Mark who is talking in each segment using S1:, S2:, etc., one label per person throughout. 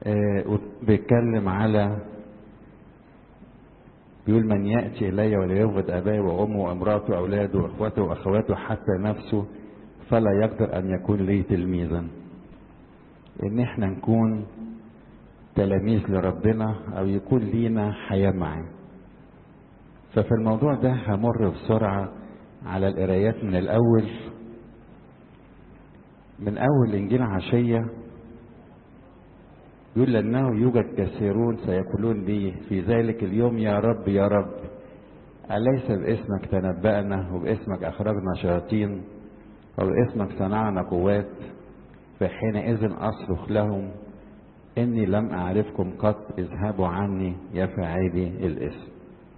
S1: آه بيتكلم على بيقول من يأتي إلي ولا يبغض أباه وأمه وامرأته وأولاده وأخواته وأخواته حتى نفسه فلا يقدر أن يكون لي تلميذا إن إحنا نكون تلاميذ لربنا أو يكون لينا حياة معاه ففي الموضوع ده همر بسرعة على القرايات من الأول من أول إنجيل عشية يقول لأنه يوجد كثيرون سيقولون لي في ذلك اليوم يا رب يا رب أليس باسمك تنبأنا وباسمك أخرجنا شياطين وباسمك صنعنا قوات فحينئذ أصرخ لهم إني لم أعرفكم قط اذهبوا عني يا فاعلي الاسم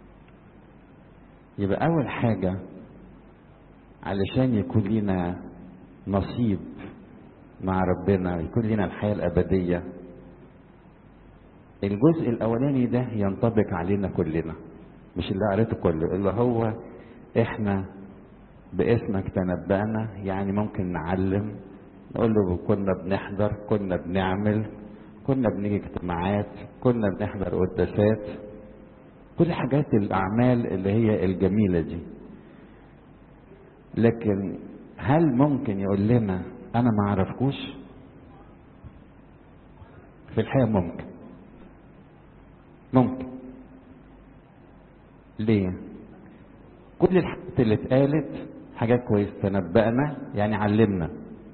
S1: يبقى أول حاجة علشان يكون لنا نصيب مع ربنا يكون لنا الحياة الأبدية الجزء الأولاني ده ينطبق علينا كلنا مش اللي قريته كله اللي هو إحنا باسمك تنبأنا يعني ممكن نعلم نقول له كنا بنحضر كنا بنعمل كنا بنيجي اجتماعات كنا بنحضر قداسات كل حاجات الأعمال اللي هي الجميلة دي لكن هل ممكن يقول لنا أنا ما أعرفكوش في الحقيقة ممكن ممكن ليه كل الحاجات اللي اتقالت حاجات كويسة تنبأنا يعني علمنا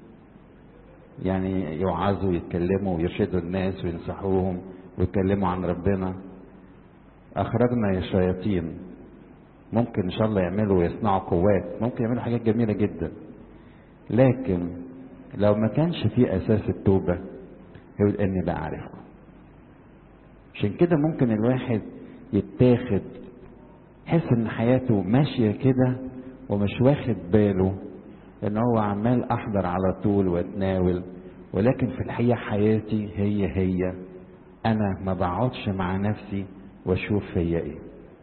S1: يعني يوعظوا ويتكلموا ويرشدوا الناس وينصحوهم ويتكلموا عن ربنا أخرجنا يا شياطين ممكن إن شاء الله يعملوا ويصنعوا قوات ممكن يعملوا حاجات جميلة جدا لكن لو ما كانش في أساس التوبة يقول إني لا أعرفكم عشان كده ممكن الواحد يتاخد يحس إن حياته ماشية كده ومش واخد باله ان هو عمال احضر على طول واتناول ولكن في الحقيقه حياتي هي هي انا ما بقعدش مع نفسي واشوف هي ايه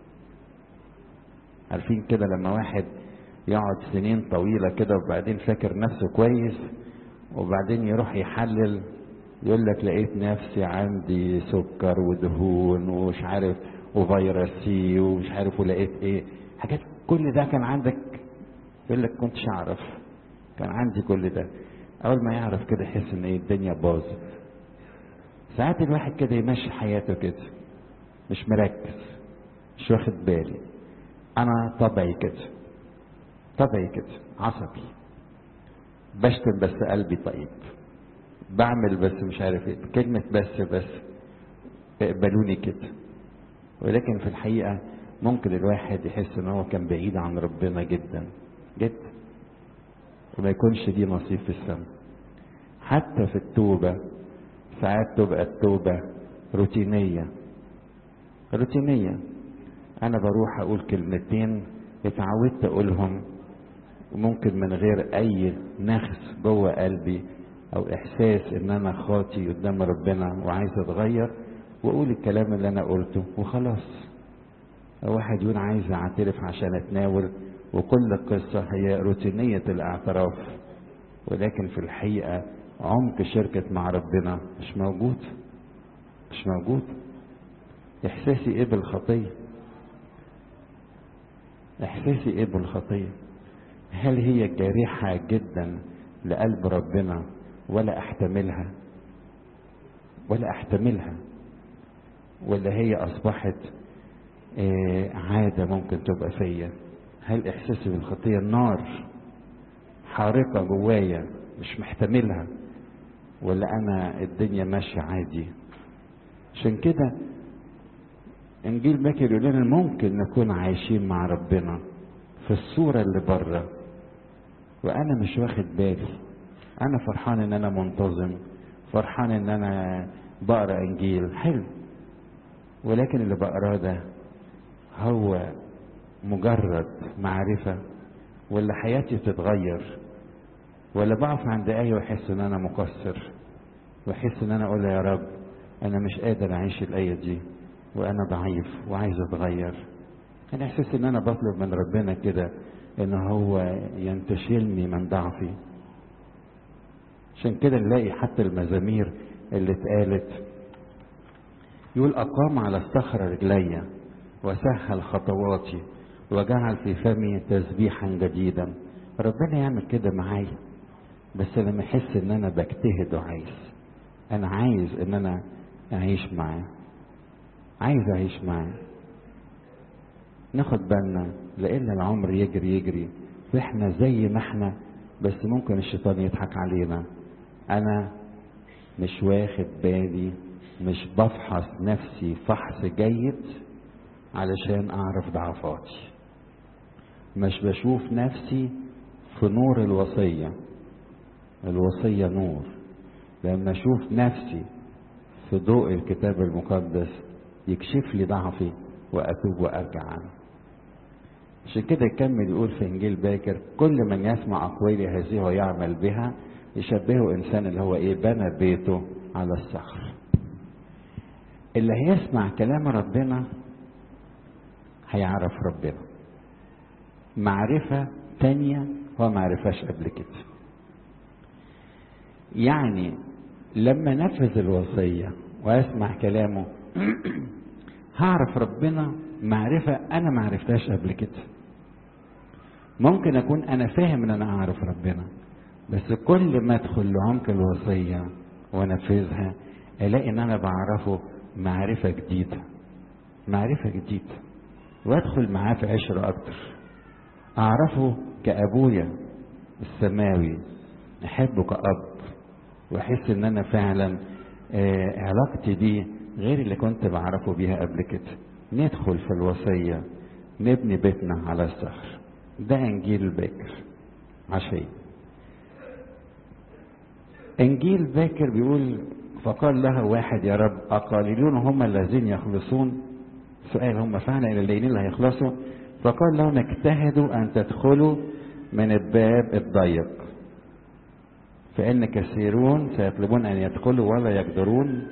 S1: عارفين كده لما واحد يقعد سنين طويله كده وبعدين فاكر نفسه كويس وبعدين يروح يحلل يقول لك لقيت نفسي عندي سكر ودهون ومش عارف وفيروس سي ومش عارف ولقيت ايه حاجات كل ده كان عندك يقول لك كنتش اعرف كان عندي كل ده اول ما يعرف كده يحس ان ايه الدنيا باظت ساعات الواحد كده يمشي حياته كده مش مركز مش واخد بالي انا طبعي كده طبعي كده عصبي بشتم بس قلبي طيب بعمل بس مش عارف ايه كلمة بس بس اقبلوني كده ولكن في الحقيقة ممكن الواحد يحس ان هو كان بعيد عن ربنا جدا جدا وما يكونش ليه نصيب في السماء حتى في التوبة ساعات تبقى التوبة روتينية روتينية أنا بروح أقول كلمتين اتعودت أقولهم ممكن من غير أي نخس جوه قلبي أو إحساس إن أنا خاطي قدام ربنا وعايز أتغير وأقول الكلام اللي أنا قلته وخلاص واحد يقول عايز أعترف عشان أتناول وكل قصة هي روتينية الاعتراف ولكن في الحقيقة عمق شركة مع ربنا مش موجود مش موجود إحساسي إيه بالخطية إحساسي إيه بالخطية هل هي جارحة جدا لقلب ربنا ولا أحتملها ولا أحتملها ولا هي أصبحت آه عادة ممكن تبقى فيا هل احساسي بالخطيه النار حارقه جوايا مش محتملها ولا انا الدنيا ماشيه عادي عشان كده انجيل باكر يقول لنا ممكن نكون عايشين مع ربنا في الصوره اللي بره وانا مش واخد بالي انا فرحان ان انا منتظم فرحان ان انا بقرا انجيل حلو ولكن اللي بقراه ده هو مجرد معرفة ولا حياتي تتغير ولا بقف عند آية وأحس إن أنا مقصر وأحس إن أنا أقول يا رب أنا مش قادر أعيش الآية دي وأنا ضعيف وعايز أتغير أنا إحساس إن أنا بطلب من ربنا كده إن هو ينتشلني من ضعفي عشان كده نلاقي حتى المزامير اللي اتقالت يقول أقام على الصخرة رجلي وسهل خطواتي وجعل في فمي تسبيحا جديدا ربنا يعمل كده معايا بس لما احس ان انا بجتهد وعايز انا عايز ان انا اعيش معاه عايز اعيش معاه ناخد بالنا لان العمر يجري يجري واحنا زي ما احنا بس ممكن الشيطان يضحك علينا انا مش واخد بالي مش بفحص نفسي فحص جيد علشان اعرف ضعفاتي مش بشوف نفسي في نور الوصية الوصية نور لما اشوف نفسي في ضوء الكتاب المقدس يكشف لي ضعفي واتوب وارجع عنه عشان كده يكمل يقول في انجيل باكر كل من يسمع اقوالي هذه ويعمل بها يشبهه انسان اللي هو ايه بنى بيته على الصخر اللي هيسمع كلام ربنا هيعرف ربنا معرفة تانية هو معرفاش قبل كده يعني لما نفذ الوصية واسمع كلامه هعرف ربنا معرفة أنا معرفتهاش قبل كده ممكن أكون أنا فاهم إن أنا أعرف ربنا بس كل ما أدخل لعمق الوصية وأنفذها ألاقي إن أنا بعرفه معرفة جديدة معرفة جديدة وأدخل معاه في عشرة أكتر أعرفه كأبويا السماوي أحبه كأب وأحس إن أنا فعلا آه علاقتي بيه غير اللي كنت بعرفه بيها قبل كده ندخل في الوصية نبني بيتنا على الصخر ده إنجيل باكر عشية إنجيل باكر بيقول فقال لها واحد يا رب أقاليلون هم الذين يخلصون سؤال هم فعلا الذين اللي هيخلصوا فقال لهم اجتهدوا أن تدخلوا من الباب الضيق فإن كثيرون سيطلبون أن يدخلوا ولا يقدرون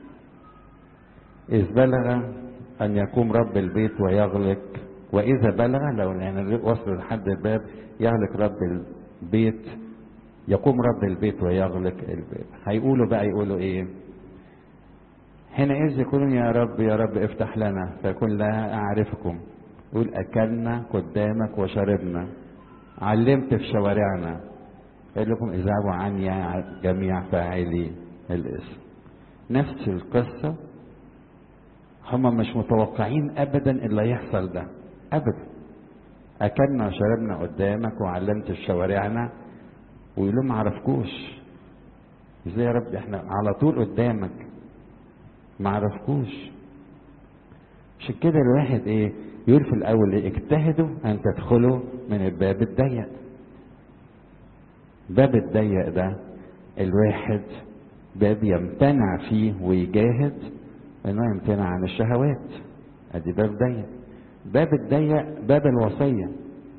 S1: إذ بلغ أن يقوم رب البيت ويغلق وإذا بلغ لو يعني وصل لحد الباب يغلق رب البيت يقوم رب البيت ويغلق الباب هيقولوا بقى يقولوا إيه حينئذ يقولون يا رب يا رب افتح لنا فيقول لا أعرفكم يقول أكلنا قدامك وشربنا علمت في شوارعنا قال لكم اذهبوا عني جميع فاعلي الاسم نفس القصة هم مش متوقعين ابدا اللي يحصل ده ابدا اكلنا وشربنا قدامك وعلمت في شوارعنا ويقولوا ما عرفكوش ازاي يا رب احنا على طول قدامك ما عرفكوش عشان كده الواحد ايه يقول في الاول ايه اجتهدوا ان تدخلوا من الباب الضيق باب الضيق ده الواحد باب يمتنع فيه ويجاهد انه يمتنع عن الشهوات ادي باب ضيق باب الضيق باب الوصية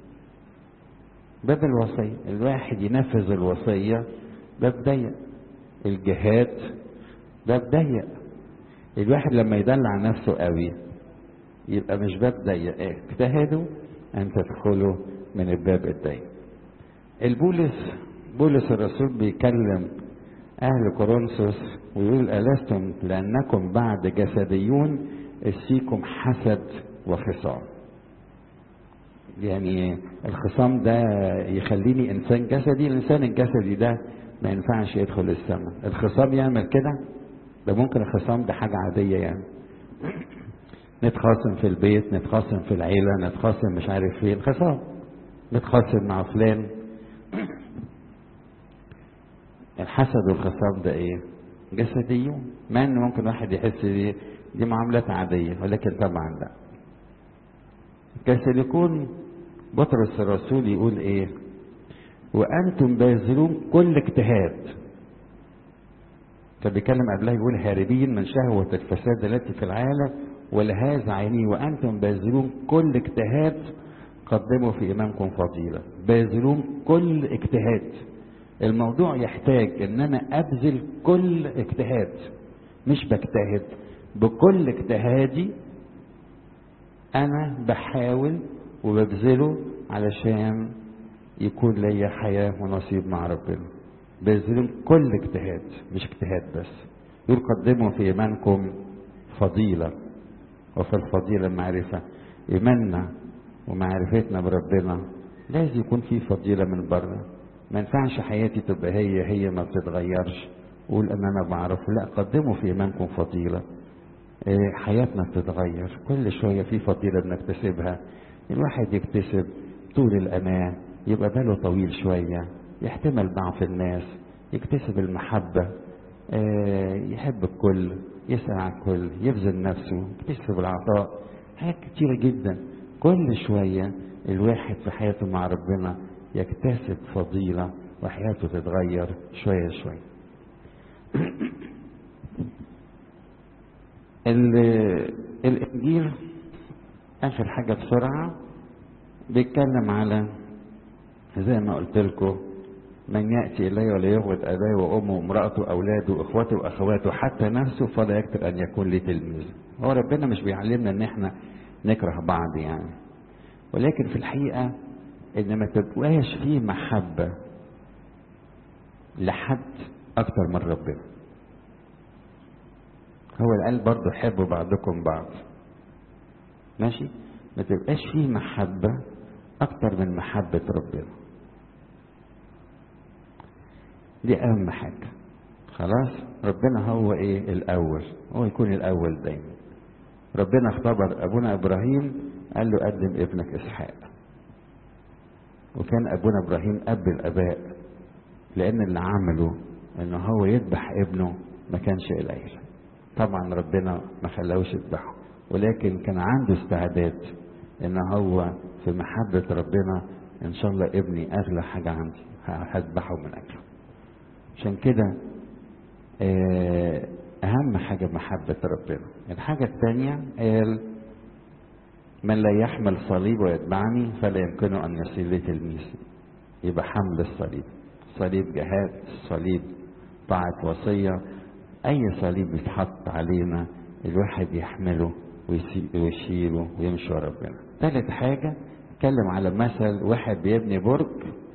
S1: باب الوصية الواحد ينفذ الوصية باب ضيق الجهاد باب ضيق الواحد لما يدلع نفسه قوي يبقى مش باب ضيق اجتهدوا ان تدخلوا من الباب الضيق البولس بولس الرسول بيكلم أهل كورنثوس ويقول ألستم لأنكم بعد جسديون فيكم حسد وخصام يعني الخصام ده يخليني إنسان جسدي الإنسان الجسدي ده ما ينفعش يدخل السماء الخصام يعمل كده ده ممكن الخصام ده حاجة عادية يعني نتخاصم في البيت نتخاصم في العيلة نتخاصم مش عارف فين خصام نتخاصم مع فلان الحسد والخصام ده ايه جسديون مع ان ممكن واحد يحس دي دي معاملات عادية ولكن طبعا لا كسلكون بطرس الرسول يقول ايه وانتم باذلون كل اجتهاد كان بيتكلم قبلها يقول هاربين من شهوة الفساد التي في العالم ولهذا عيني وانتم باذلون كل اجتهاد قدموا في ايمانكم فضيلة باذلون كل اجتهاد الموضوع يحتاج ان انا ابذل كل اجتهاد مش بجتهد بكل اجتهادي انا بحاول وببذله علشان يكون ليا حياة ونصيب مع ربنا بذلهم كل اجتهاد مش اجتهاد بس يقول قدموا في ايمانكم فضيلة وفي الفضيلة معرفة إيماننا ومعرفتنا بربنا لازم يكون في فضيلة من بره ما ينفعش حياتي تبقى هي هي ما بتتغيرش قول ان انا بعرف لا قدموا في ايمانكم فضيلة إيه حياتنا بتتغير كل شوية في فضيلة بنكتسبها الواحد يكتسب طول الأمان يبقى باله طويل شوية يحتمل ضعف الناس يكتسب المحبة آه يحب الكل يسأل عن الكل يبذل نفسه يكتسب العطاء حاجات كتيرة جدا كل شوية الواحد في حياته مع ربنا يكتسب فضيلة وحياته تتغير شوية شوية الإنجيل آخر حاجة بسرعة بيتكلم على زي ما قلت لكم من يأتي إلي ولا يغوت أباه وأمه وامرأته أولاده وإخوته وأخواته حتى نفسه فلا يكتر أن يكون لي تلميذ هو ربنا مش بيعلمنا إن إحنا نكره بعض يعني ولكن في الحقيقة إن ما تبقاش فيه محبة لحد أكتر من ربنا هو القلب برضه حبوا بعضكم بعض ماشي ما تبقاش فيه محبة أكتر من محبة ربنا دي أهم حاجة خلاص ربنا هو إيه الأول هو يكون الأول دايما ربنا اختبر أبونا إبراهيم قال له قدم ابنك إسحاق وكان أبونا إبراهيم أب الآباء لأن اللي عمله إن هو يذبح ابنه ما كانش قليل طبعا ربنا ما خلاهوش يذبحه ولكن كان عنده استعداد ان هو في محبة ربنا ان شاء الله ابني اغلى حاجة عندي هذبحه من اجله عشان كده اهم حاجة محبة ربنا الحاجة الثانية قال من لا يحمل صليب ويتبعني فلا يمكنه ان يصير لي تلميذ يبقى حمل الصليب صليب جهاد صليب طاعة وصية اي صليب بيتحط علينا الواحد يحمله ويشيله ويمشي ورا ربنا ثالث حاجة اتكلم على مثل واحد بيبني برج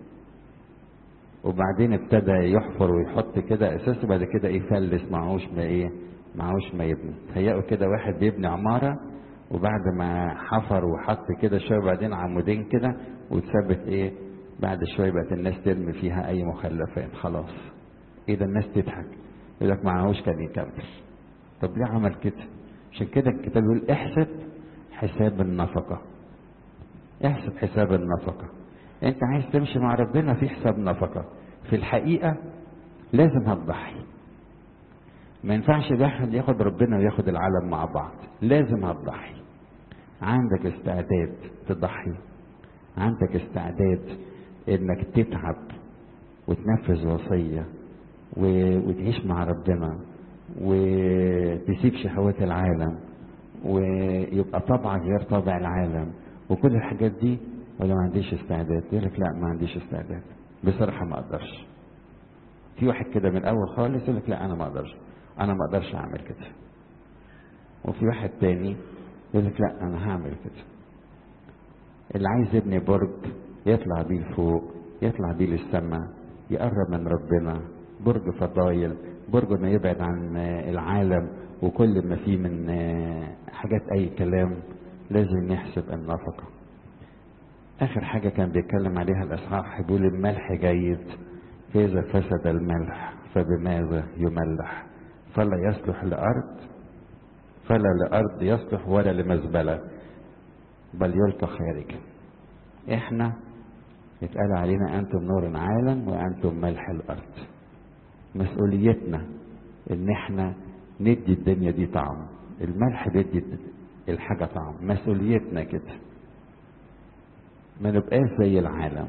S1: وبعدين ابتدى يحفر ويحط كده اساس وبعد كده يفلس معهوش ما ايه معهوش ما يبني تهيأوا كده واحد بيبني عمارة وبعد ما حفر وحط كده شوية وبعدين عمودين كده وتثبت ايه بعد شوية بقت الناس ترمي فيها اي مخلفات خلاص ايه ده الناس تضحك يقول لك معهوش كان يكمل طب ليه عمل كده عشان كده الكتاب يقول احسب حساب النفقة احسب حساب النفقة انت عايز تمشي مع ربنا في حساب نفقة في الحقيقة لازم هتضحي ما ينفعش واحد ياخد ربنا وياخد العالم مع بعض لازم هتضحي عندك استعداد تضحي عندك استعداد انك تتعب وتنفذ وصية وتعيش مع ربنا وتسيب شهوات العالم ويبقى طبعك غير طبع العالم وكل الحاجات دي ولا ما عنديش استعداد يقول لك لا ما عنديش استعداد بصراحة ما اقدرش في واحد كده من الاول خالص يقول لك لا انا ما اقدرش انا ما اقدرش اعمل كده وفي واحد تاني يقول لك لا انا هعمل كده اللي عايز يبني برج يطلع بيه لفوق يطلع بيه للسماء يقرب من ربنا برج فضايل برج انه يبعد عن العالم وكل ما فيه من حاجات اي كلام لازم نحسب النفقة اخر حاجة كان بيتكلم عليها الاصحاح بيقول الملح جيد فاذا فسد الملح فبماذا يملح فلا يصلح لارض فلا لارض يصلح ولا لمزبلة بل يلقى خارجا احنا يتقال علينا انتم نور العالم وانتم ملح الارض مسؤوليتنا ان احنا ندي الدنيا دي طعم الملح بيدي الحاجة طعم مسؤوليتنا كده ما نبقاش زي العالم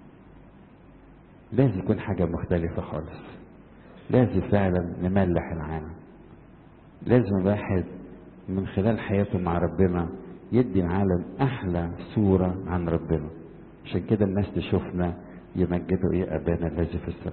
S1: لازم يكون حاجة مختلفة خالص لازم فعلا نملح العالم لازم الواحد من خلال حياته مع ربنا يدي العالم احلى صورة عن ربنا عشان كده الناس تشوفنا يمجدوا ايه ابانا الذي في السماء